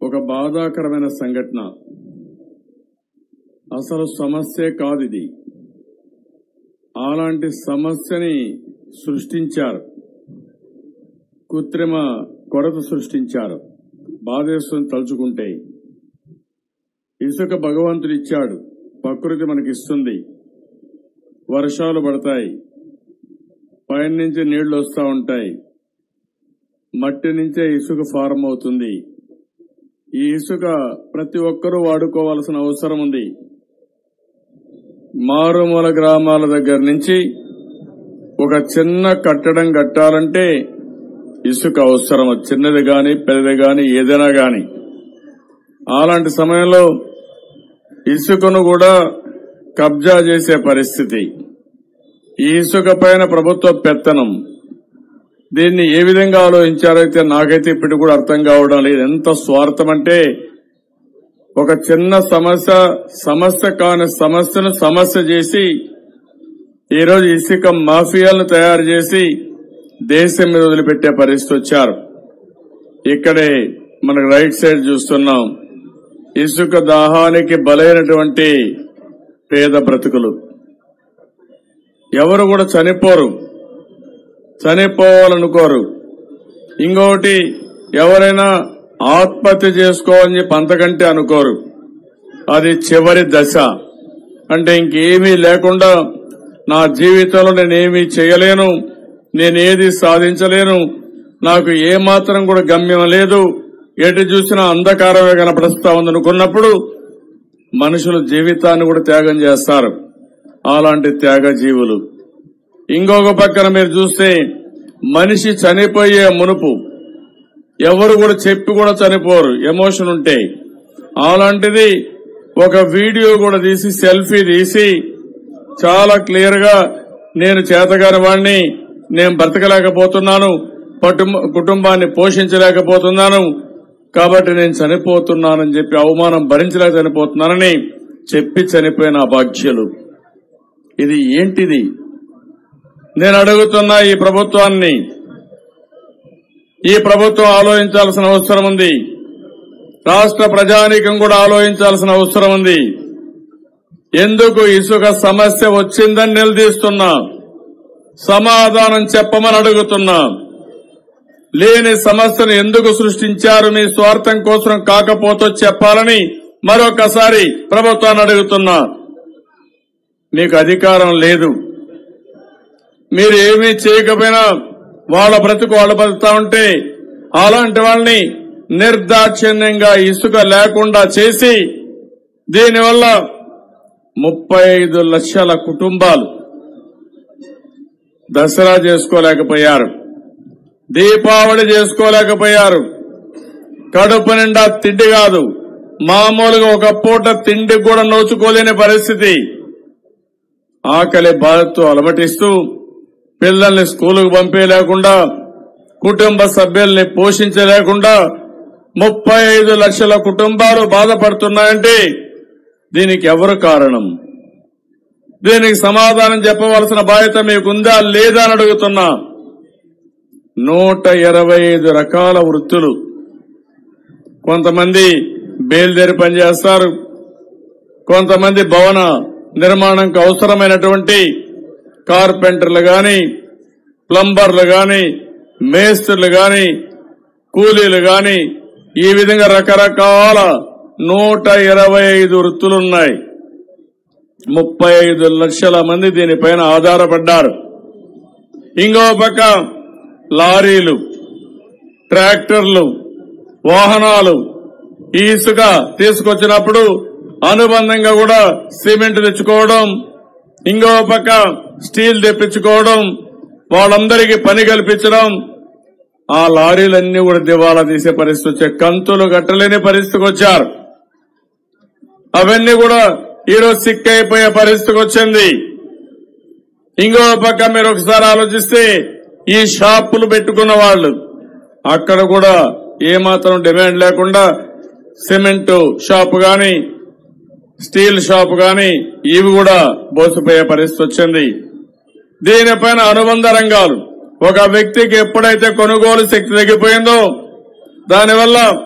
ఒక బాధాకరమైన సంఘటన అసలు సమస్యే కాదు ఇది అలాంటి సమస్యని సృష్టించారు కృత్రిమ కొరత సృష్టించారు బాధేస్తుంది తలుచుకుంటే ఇసుక భగవంతుడు ఇచ్చాడు ప్రకృతి మనకిస్తుంది వర్షాలు పడతాయి పైన నుంచి నీళ్లు వస్తూ ఉంటాయి మట్టి నుంచే ఇసుక ఫారం అవుతుంది ఈ ఇసుక ప్రతి ఒక్కరూ వాడుకోవాల్సిన అవసరం ఉంది మారుమూల గ్రామాల దగ్గర నుంచి ఒక చిన్న కట్టడం కట్టాలంటే ఇసుక అవసరం అది చిన్నది గాని పెద్దది గాని ఏదైనా గాని అలాంటి సమయంలో ఇసుకను కూడా కబ్జా చేసే పరిస్థితి ఈ ఇసుక పైన ప్రభుత్వ పెత్తనం దీన్ని ఏ విధంగా ఆలోచించారైతే నాకైతే ఇప్పటికి కూడా అర్థం కావడం లేదు ఎంత స్వార్థం అంటే ఒక చిన్న సమస్య సమస్య కాని సమస్యను సమస్య చేసి ఈరోజు ఇసుక మాఫియాలను తయారు చేసి దేశం మీద వదిలిపెట్టే పరిస్థితి వచ్చారు ఇక్కడే మనకు రైట్ సైడ్ చూస్తున్నాం ఇసుక దాహానికి బలైనటువంటి పేద బ్రతుకులు ఎవరు కూడా చనిపోరు చనిపోవాలనుకోరు ఇంకొకటి ఎవరైనా ఆత్మహత్య చేసుకోవాలని చెప్పి అంతకంటే అనుకోరు అది చివరి దశ అంటే ఇంకేమీ లేకుండా నా జీవితంలో నేనేమీ చేయలేను నేనేది సాధించలేను నాకు ఏమాత్రం కూడా గమ్యం లేదు ఎటు చూసినా అంధకారమే కనపడుస్తా ఉందనుకున్నప్పుడు మనుషులు జీవితాన్ని కూడా త్యాగం చేస్తారు అలాంటి త్యాగ జీవులు ఇంకొక పక్కన మీరు చూస్తే మనిషి చనిపోయే మునుపు ఎవరు కూడా చెప్పి కూడా చనిపోరు ఎమోషన్ ఉంటే అలాంటిది ఒక వీడియో కూడా తీసి సెల్ఫీ తీసి చాలా క్లియర్ గా నేను చేతగాని వాడిని నేను బ్రతకలేకపోతున్నాను పటుమ- కుటుంబాన్ని పోషించలేకపోతున్నాను కాబట్టి నేను చనిపోతున్నానని చెప్పి అవమానం భరించలేక చనిపోతున్నానని చెప్పి చనిపోయిన అభాగ్యులు ఇది ఏంటిది నేను అడుగుతున్నా ఈ ప్రభుత్వాన్ని ఈ ప్రభుత్వం ఆలోచించాల్సిన అవసరం ఉంది రాష్ట్ర ప్రజానీకం కూడా ఆలోచించాల్సిన అవసరం ఉంది ఎందుకు ఇసుక సమస్య వచ్చిందని నిలదీస్తున్నా సమాధానం చెప్పమని అడుగుతున్నా లేని సమస్యను ఎందుకు సృష్టించారు మీ స్వార్థం కోసం కాకపోతే చెప్పాలని మరొకసారి ప్రభుత్వాన్ని అడుగుతున్నా మీకు అధికారం లేదు మీరు ఏమీ చేయకపోయినా వాళ్ళ బ్రతుకు వాళ్ళు బతుకుతా ఉంటే అలాంటి వాళ్ళని నిర్దాక్షిణ్యంగా ఇసుక లేకుండా చేసి దీనివల్ల ముప్పై ఐదు లక్షల కుటుంబాలు దసరా చేసుకోలేకపోయారు దీపావళి చేసుకోలేకపోయారు కడుపు నిండా తిండి కాదు మామూలుగా ఒక పూట తిండి కూడా నోచుకోలేని పరిస్థితి ఆకలి బాధతో అలమటిస్తూ పిల్లల్ని స్కూలుకు పంపేయలేకుండా కుటుంబ సభ్యుల్ని పోషించలేకుండా ముప్పై ఐదు లక్షల కుటుంబాలు బాధపడుతున్నాయంటే దీనికి ఎవరు కారణం దీనికి సమాధానం చెప్పవలసిన బాధ్యత మీకుందా లేదా అని అడుగుతున్నా నూట ఇరవై ఐదు రకాల వృత్తులు కొంతమంది బేల్దేరి పనిచేస్తారు కొంతమంది భవన నిర్మాణంకు అవసరమైనటువంటి కార్పెంటర్లు గాని ప్లంబర్లు గాని మేస్త్రులు గాని కూలీలు గాని ఈ విధంగా రకరకాల నూట ఇరవై ఐదు వృత్తులున్నాయి ముప్పై ఐదు లక్షల మంది దీనిపైన ఆధారపడ్డారు ఇంకో పక్క లారీలు ట్రాక్టర్లు వాహనాలు ఈ ఇసుక తీసుకొచ్చినప్పుడు అనుబంధంగా కూడా సిమెంట్ తెచ్చుకోవడం ఇంకో పక్క స్టీల్ తెప్పించుకోవడం వాళ్ళందరికీ పని కల్పించడం ఆ లారీలన్నీ కూడా దివాలా తీసే పరిస్థితి వచ్చే కంతులు కట్టలేని పరిస్థితికి వచ్చారు అవన్నీ కూడా ఈరోజు సిక్ అయిపోయే పరిస్థితికి వచ్చింది ఇంకో పక్క మీరు ఒకసారి ఆలోచిస్తే ఈ షాపులు పెట్టుకున్న వాళ్ళు అక్కడ కూడా ఏమాత్రం డిమాండ్ లేకుండా సిమెంట్ షాప్ గాని స్టీల్ షాప్ గాని ఇవి కూడా బోసిపోయే పరిస్థితి వచ్చింది దీనిపైన అనుబంధ రంగాలు ఒక వ్యక్తికి ఎప్పుడైతే కొనుగోలు శక్తి తగ్గిపోయిందో దానివల్ల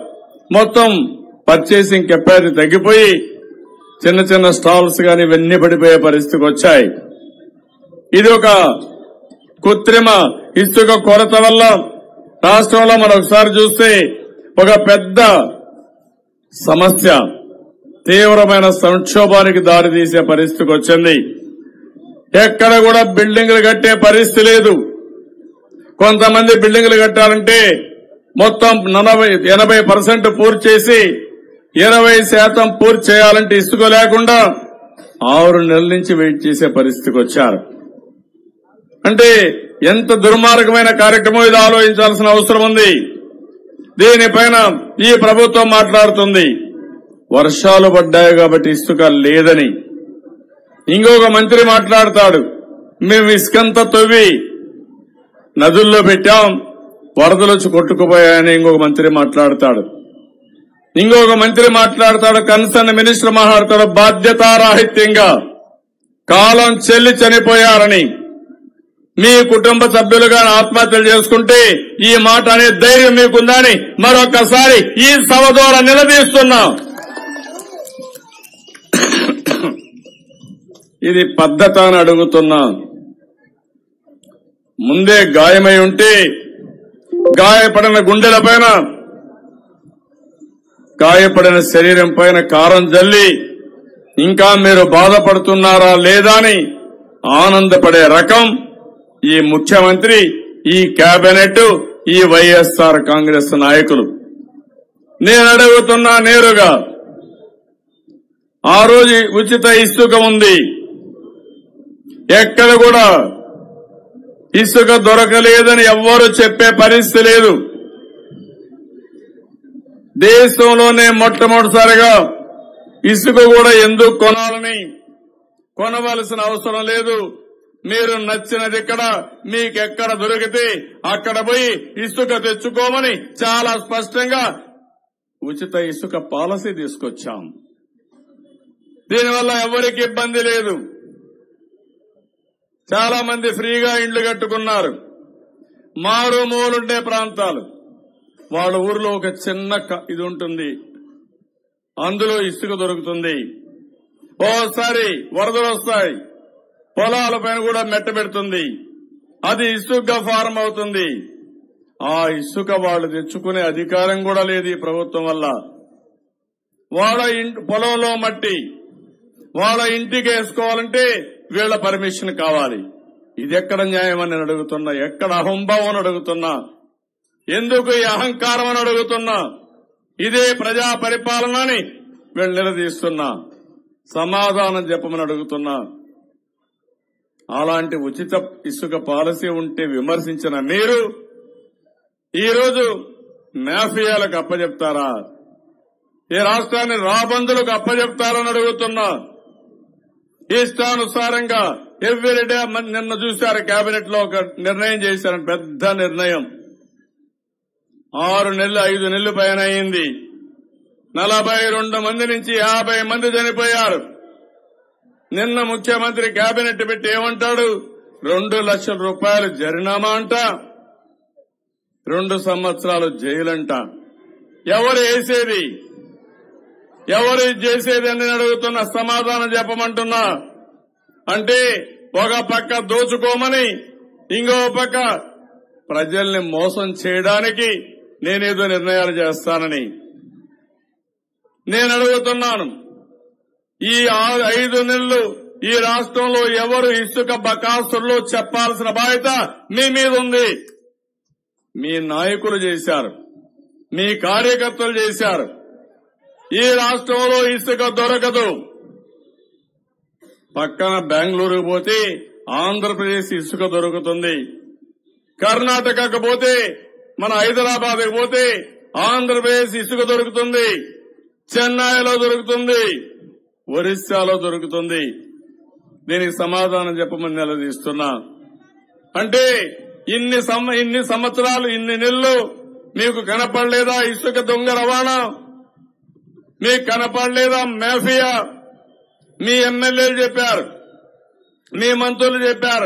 మొత్తం పర్చేసింగ్ కెపాసిటీ తగ్గిపోయి చిన్న చిన్న స్టాల్స్ గాని ఇవన్నీ పడిపోయే పరిస్థితికి వచ్చాయి ఇది ఒక కృత్రిమ ఇసుక కొరత వల్ల రాష్ట్రంలో మనం ఒకసారి చూస్తే ఒక పెద్ద సమస్య తీవ్రమైన సంక్షోభానికి దారితీసే పరిస్థితికి వచ్చింది ఎక్కడ కూడా బిల్డింగులు కట్టే పరిస్థితి లేదు కొంతమంది బిల్డింగులు కట్టాలంటే మొత్తం నలభై ఎనభై పర్సెంట్ పూర్తి చేసి ఇరవై శాతం పూర్తి చేయాలంటే ఇసుక లేకుండా ఆరు నెలల నుంచి వెయిట్ చేసే పరిస్థితికి వచ్చారు అంటే ఎంత దుర్మార్గమైన కార్యక్రమం ఇది ఆలోచించాల్సిన అవసరం ఉంది దీనిపైన ఈ ప్రభుత్వం మాట్లాడుతుంది వర్షాలు పడ్డాయి కాబట్టి ఇసుక లేదని ఇంకొక మంత్రి మాట్లాడతాడు మేము ఇసుకంతా తవ్వి నదుల్లో పెట్టాం వరదలు వచ్చి కొట్టుకుపోయాయని ఇంకొక మంత్రి మాట్లాడతాడు ఇంకొక మంత్రి మాట్లాడతాడు కన్సర్న్ మినిస్టర్ మాట్లాడతాడు బాధ్యతారాహిత్యంగా కాలం చెల్లి చనిపోయారని మీ కుటుంబ సభ్యులుగా ఆత్మహత్యలు చేసుకుంటే ఈ మాట అనే ధైర్యం మీకుందని మరొకసారి ఈ సభ ద్వారా నిలదీస్తున్నాం ఇది పద్ధత అని అడుగుతున్నా ముందే గాయమై ఉంటే గాయపడిన గుండెల పైన గాయపడిన శరీరం పైన కారం జల్లి ఇంకా మీరు బాధపడుతున్నారా లేదా అని ఆనందపడే రకం ఈ ముఖ్యమంత్రి ఈ కేబినెట్ ఈ వైఎస్ఆర్ కాంగ్రెస్ నాయకులు నేను అడుగుతున్నా నేరుగా ఆ రోజు ఉచిత ఇసుక ఉంది ఎక్కడ కూడా ఇసుక దొరకలేదని ఎవ్వరు చెప్పే పరిస్థితి లేదు దేశంలోనే మొట్టమొదటిసారిగా ఇసుక కూడా ఎందుకు కొనాలని కొనవలసిన అవసరం లేదు మీరు నచ్చినది ఇక్కడ మీకెక్కడ దొరికితే అక్కడ పోయి ఇసుక తెచ్చుకోమని చాలా స్పష్టంగా ఉచిత ఇసుక పాలసీ తీసుకొచ్చాం దీనివల్ల ఎవరికి ఇబ్బంది లేదు చాలా మంది ఫ్రీగా ఇండ్లు కట్టుకున్నారు మారుమూలుండే ప్రాంతాలు వాళ్ళ ఊర్లో ఒక చిన్న క- ఇది ఉంటుంది అందులో ఇసుక దొరుకుతుంది ఓసారి వరదలు వస్తాయి పొలాల పైన కూడా మెట్ట పెడుతుంది అది ఇసుక ఫారం అవుతుంది ఆ ఇసుక వాళ్ళు తెచ్చుకునే అధికారం కూడా లేదు ఈ ప్రభుత్వం వల్ల వాళ్ళ ఇంటి పొలంలో మట్టి వాళ్ళ ఇంటికి వేసుకోవాలంటే వీళ్ళ పర్మిషన్ కావాలి ఇది ఎక్కడ న్యాయం అని నేను అడుగుతున్నా ఎక్కడ అహంభావం అని అడుగుతున్నా ఎందుకు ఈ అహంకారం అని అడుగుతున్నా ఇదే ప్రజా పరిపాలన అని వీళ్ళు నిలదీస్తున్నా సమాధానం చెప్పమని అడుగుతున్నా అలాంటి ఉచిత ఇసుక పాలసీ ఉంటే విమర్శించిన మీరు ఈరోజు మాఫియాలకు అప్పచెప్తారా ఈ రాష్ట్రాన్ని రాబందులకు అప్పచెప్తారని అడుగుతున్నా ఇష్టానుసారంగా ఎవ్రీడే నిన్న చూశారు కేబినెట్ లో ఒక నిర్ణయం చేశారు పెద్ద నిర్ణయం ఆరు నెలలు ఐదు నెలలు పైన అయింది నలభై రెండు మంది నుంచి యాభై మంది చనిపోయారు నిన్న ముఖ్యమంత్రి కేబినెట్ పెట్టి ఏమంటాడు రెండు లక్షల రూపాయలు జరినామా అంట రెండు సంవత్సరాలు జైలంట ఎవరు వేసేది ఎవరు ఇది చేసేది అని నేను అడుగుతున్న సమాధానం చెప్పమంటున్నా అంటే ఒక పక్క దోచుకోమని ఇంకో పక్క ప్రజల్ని మోసం చేయడానికి నేనేదో నిర్ణయాలు చేస్తానని నేను అడుగుతున్నాను ఈ ఆ- ఐదు నెలలు ఈ రాష్ట్రంలో ఎవరు ఇసుక బకాసుల్లో చెప్పాల్సిన బాధ్యత మీ మీద ఉంది మీ నాయకులు చేశారు మీ కార్యకర్తలు చేశారు ఈ రాష్ట్రంలో ఇసుక దొరకదు పక్కన బెంగళూరు పోతే ఆంధ్రప్రదేశ్ ఇసుక దొరుకుతుంది కర్ణాటకకు పోతే మన హైదరాబాద్ పోతే ఆంధ్రప్రదేశ్ ఇసుక దొరుకుతుంది చెన్నైలో దొరుకుతుంది ఒరిస్సాలో దొరుకుతుంది దీనికి సమాధానం చెప్పమని నిలదీస్తున్నా అంటే ఇన్ని సం- ఇన్ని సంవత్సరాలు ఇన్ని నెలలు మీకు కనపడలేదా ఇసుక దొంగ రవాణా మీకు కనపడలేదా మాఫియా మీ ఎమ్మెల్యేలు చెప్పారు మీ మంత్రులు చెప్పారు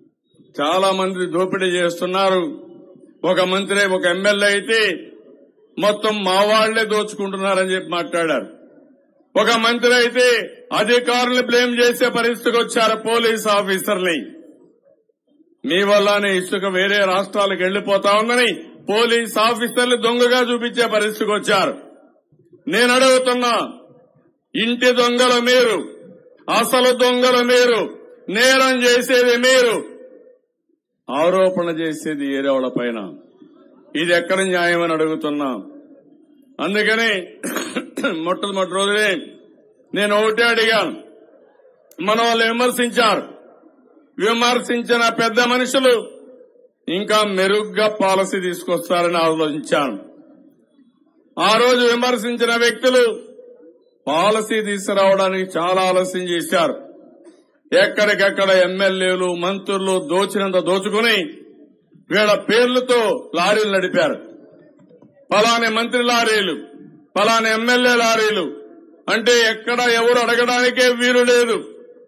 చాలా మంది దోపిడీ చేస్తున్నారు ఒక మంత్రి ఒక ఎమ్మెల్యే అయితే మొత్తం మా వాళ్లే దోచుకుంటున్నారని చెప్పి మాట్లాడారు ఒక మంత్రి అయితే అధికారులు బ్లేమ్ చేసే పరిస్థితికి వచ్చారు పోలీస్ ఆఫీసర్ని మీ వల్లనే ఇసుక వేరే రాష్ట్రాలకు వెళ్లిపోతా ఉందని పోలీస్ ఆఫీసర్లు దొంగగా చూపించే పరిస్థితికి వచ్చారు నేను అడుగుతున్నా ఇంటి దొంగలు మీరు అసలు దొంగలు మీరు నేరం చేసేది మీరు ఆరోపణ చేసేది ఏరేవాళ్ళ పైన ఇది ఎక్కడ న్యాయమని అడుగుతున్నా అందుకని మొట్టమొదటి రోజునే నేను ఒకటే అడిగాను మన వాళ్ళు విమర్శించారు విమర్శించిన పెద్ద మనుషులు ఇంకా మెరుగ్గా పాలసీ తీసుకొస్తారని ఆలోచించాను ఆ రోజు విమర్శించిన వ్యక్తులు పాలసీ తీసుకురావడానికి చాలా ఆలస్యం చేశారు ఎక్కడికెక్కడ ఎమ్మెల్యేలు మంత్రులు దోచినంత దోచుకుని వీళ్ళ పేర్లతో లారీలు నడిపారు పలాని మంత్రి లారీలు పలాని ఎమ్మెల్యే లారీలు అంటే ఎక్కడ ఎవరు అడగడానికే వీలు లేదు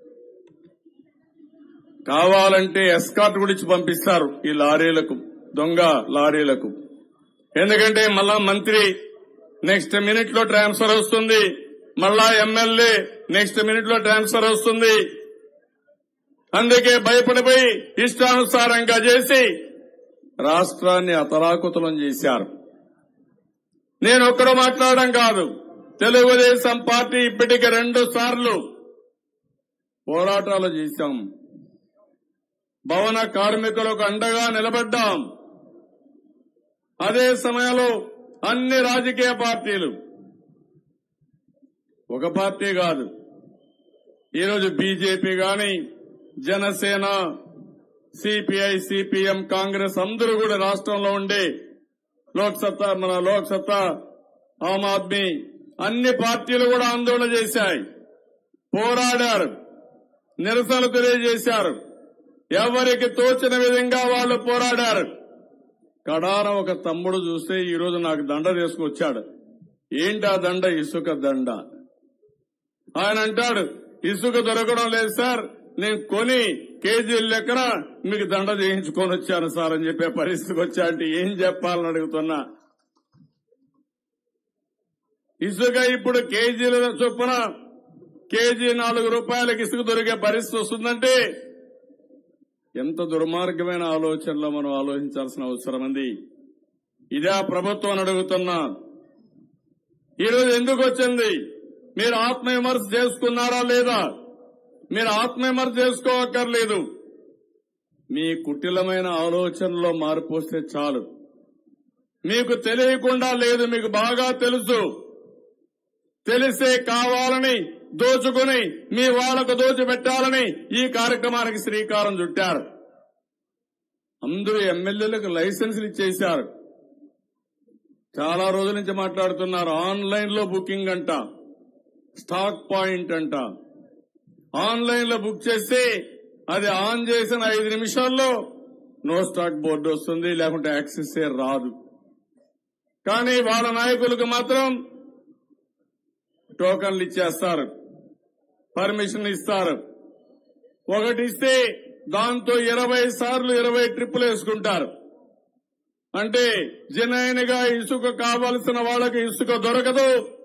కావాలంటే ఎస్కాట్ గురించి పంపిస్తారు ఈ లారీలకు దొంగ లారీలకు ఎందుకంటే మళ్ళా మంత్రి నెక్స్ట్ మినిట్ లో ట్రాన్స్ఫర్ వస్తుంది మళ్ళా ఎమ్మెల్యే నెక్స్ట్ మినిట్ లో ట్రాన్స్ఫర్ వస్తుంది అందుకే భయపడిపోయి ఇష్టానుసారంగా చేసి రాష్ట్రాన్ని అతలాకుతలం చేశారు నేను ఒక్కడు మాట్లాడడం కాదు తెలుగుదేశం పార్టీ ఇప్పటికి రెండు సార్లు పోరాటాలు చేశాం భవన కార్మికులకు అండగా నిలబడ్డాం అదే సమయంలో అన్ని రాజకీయ పార్టీలు ఒక పార్టీ కాదు ఈరోజు బీజేపీ గాని జనసేన సిపిఐ సిపిఎం కాంగ్రెస్ అందరూ కూడా రాష్ట్రంలో ఉండే లోక్సత్తా మన లోక్సత్తా ఆమ్ ఆద్మీ అన్ని పార్టీలు కూడా ఆందోళన చేశాయి పోరాడారు నిరసన తెలియజేశారు ఎవరికి తోచిన విధంగా వాళ్ళు పోరాడారు కడాన ఒక తమ్ముడు చూస్తే ఈ రోజు నాకు దండ తీసుకొచ్చాడు ఏంటి ఆ దండ ఇసుక దండ ఆయన అంటాడు ఇసుక దొరకడం లేదు సార్ నేను కొని కేజీల లెక్కన మీకు దండ చేయించుకొని వచ్చాను సార్ అని చెప్పే పరిస్థితికి వచ్చా అంటే ఏం చెప్పాలని అడుగుతున్నా ఇసుక ఇప్పుడు కేజీల చొప్పున కేజీ నాలుగు రూపాయలకి ఇసుక దొరికే పరిస్థితి వస్తుందంటే ఎంత దుర్మార్గమైన ఆలోచనలో మనం ఆలోచించాల్సిన అవసరం ఉంది ఇదే ఆ ప్రభుత్వం అని అడుగుతున్నా ఈరోజు ఎందుకు వచ్చింది మీరు ఆత్మవిమర్శ చేసుకున్నారా లేదా మీరు ఆత్మవిమర్శ చేసుకోవక్కర్లేదు మీ కుటిలమైన ఆలోచనలో మార్పు వస్తే చాలు మీకు తెలియకుండా లేదు మీకు బాగా తెలుసు తెలిసే కావాలని దోచుకుని మీ వాళ్లకు దోచిపెట్టాలని ఈ కార్యక్రమానికి శ్రీకారం చుట్టారు అందరూ ఎమ్మెల్యేలకు లైసెన్సులు ఇచ్చేశారు చాలా రోజుల నుంచి మాట్లాడుతున్నారు ఆన్లైన్ లో బుకింగ్ అంట స్టాక్ పాయింట్ అంట ఆన్లైన్ లో బుక్ చేస్తే అది ఆన్ చేసిన ఐదు నిమిషాల్లో నో స్టాక్ బోర్డు వస్తుంది లేకుంటే యాక్సెస్ రాదు కానీ వాళ్ళ నాయకులకు మాత్రం టోకన్లు ఇచ్చేస్తారు పర్మిషన్ ఇస్తారు ఒకటి ఇస్తే దాంతో ఇరవై సార్లు ఇరవై ట్రిప్పులు వేసుకుంటారు అంటే జనైనగా ఇసుక కావలసిన వాళ్ళకి ఇసుక దొరకదు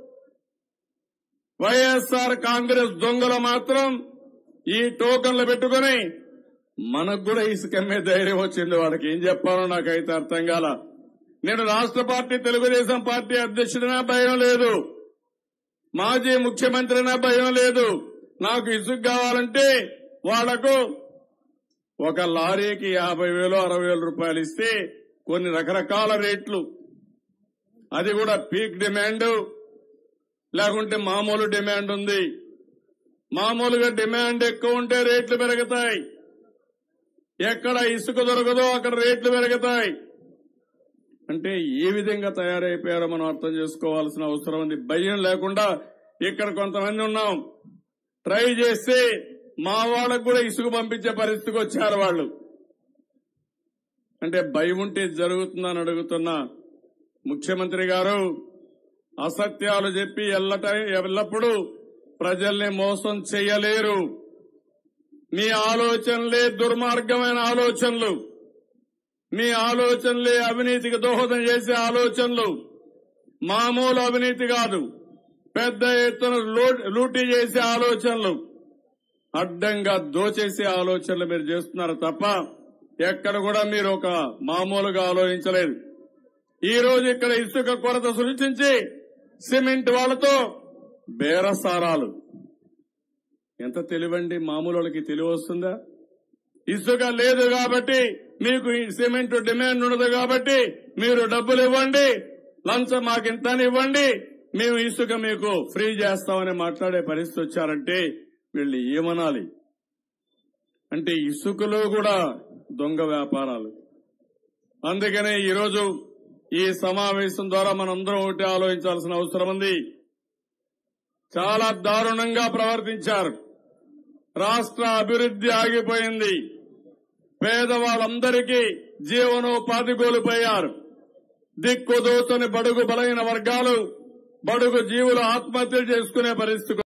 వైఎస్ఆర్ కాంగ్రెస్ దొంగలు మాత్రం ఈ టోకన్లు పెట్టుకుని మనకు కూడా ఇసుక అమ్మే ధైర్యం వచ్చింది వాళ్ళకి ఏం చెప్పాలో నాకైతే అర్థం కాల నేను రాష్ట్ర పార్టీ తెలుగుదేశం పార్టీ అధ్యక్షుడినా భయం లేదు మాజీ ముఖ్యమంత్రినా భయం లేదు నాకు ఇసుక కావాలంటే వాళ్లకు ఒక లారీకి యాభై వేలు అరవై వేల రూపాయలు ఇస్తే కొన్ని రకరకాల రేట్లు అది కూడా పీక్ డిమాండ్ లేకుంటే మామూలు డిమాండ్ ఉంది మామూలుగా డిమాండ్ ఎక్కువ ఉంటే రేట్లు పెరుగుతాయి ఎక్కడ ఇసుక దొరకదో అక్కడ రేట్లు పెరుగుతాయి అంటే ఏ విధంగా తయారైపోయారో మనం అర్థం చేసుకోవాల్సిన అవసరం ఉంది భయం లేకుండా ఇక్కడ కొంతమంది ఉన్నాం ట్రై చేస్తే మా వాళ్ళకు కూడా ఇసుక పంపించే పరిస్థితికి వచ్చారు వాళ్ళు అంటే భయం ఉంటే జరుగుతుందని అడుగుతున్నా ముఖ్యమంత్రి గారు అసత్యాలు చెప్పి ఎల్లట ఎల్లప్పుడూ ప్రజల్ని మోసం చేయలేరు మీ ఆలోచనలే దుర్మార్గమైన ఆలోచనలు మీ ఆలోచనలే అవినీతికి దోహదం చేసే ఆలోచనలు మామూలు అవినీతి కాదు పెద్ద ఎత్తున లూ- లూటీ చేసే ఆలోచనలు అడ్డంగా దోచేసే ఆలోచనలు మీరు చేస్తున్నారు తప్ప ఎక్కడ కూడా మీరు ఒక మామూలుగా ఆలోచించలేదు ఈ రోజు ఇక్కడ ఇసుక కొరత సృష్టించి సిమెంట్ వాళ్ళతో బేరసారాలు ఎంత తెలివండి మామూలు వాళ్ళకి తెలివి వస్తుందా ఇసుక లేదు కాబట్టి మీకు ఈ సిమెంట్ డిమాండ్ ఉండదు కాబట్టి మీరు డబ్బులు ఇవ్వండి లంచం మాకు ఇంత అని ఇవ్వండి మేము ఇసుక మీకు ఫ్రీ చేస్తామని మాట్లాడే పరిస్థితి వచ్చారంటే వీళ్ళు ఏమనాలి అంటే ఇసుకలో కూడా దొంగ వ్యాపారాలు అందుకనే ఈరోజు ఈ సమావేశం ద్వారా మనందరం ఒకటి ఆలోచించాల్సిన అవసరం ఉంది చాలా దారుణంగా ప్రవర్తించారు రాష్ట్ర అభివృద్ధి ఆగిపోయింది పేదవాళ్ళందరికీ జీవనోపాధి కోల్పోయారు దిక్కుదోచని బడుగు బలైన వర్గాలు బడుగు జీవులు ఆత్మహత్యలు చేసుకునే పరిస్థితి